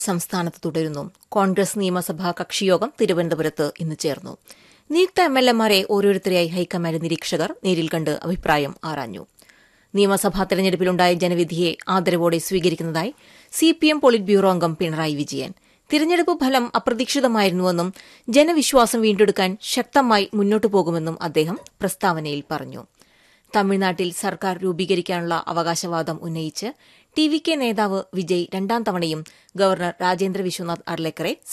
സംസ്ഥാനത്ത് തുടരുന്നു കോൺഗ്രസ് നിയമസഭാ കക്ഷിയോഗം തിരുവനന്തപുരത്ത് ഇന്ന് ചേർന്നു നിയുക്ത എം എൽ എമാരെ ഓരോരുത്തരെയായി ഹൈക്കമാൻഡ് നിരീക്ഷകർ നേരിൽ കണ്ട് അഭിപ്രായം ആരാഞ്ഞു നിയമസഭാ തെരഞ്ഞെടുപ്പിലുണ്ടായ ജനവിധിയെ ആദരവോടെ സ്വീകരിക്കുന്നതായി സിപിഎം പോളിറ്റ് ബ്യൂറോ അംഗം പിണറായി വിജയൻ തിരഞ്ഞെടുപ്പ് ഫലം അപ്രതീക്ഷിതമായിരുന്നുവെന്നും ജനവിശ്വാസം വീണ്ടെടുക്കാൻ ശക്തമായി മുന്നോട്ടു പോകുമെന്നും അദ്ദേഹം പ്രസ്താവനയിൽ പറഞ്ഞു തമിഴ്നാട്ടിൽ സർക്കാർ രൂപീകരിക്കാനുള്ള അവകാശവാദം ഉന്നയിച്ച് ടി വി കെ നേതാവ് വിജയ് രണ്ടാം തവണയും ഗവർണർ രാജേന്ദ്ര വിശ്വനാഥ് അർലേക്കറെ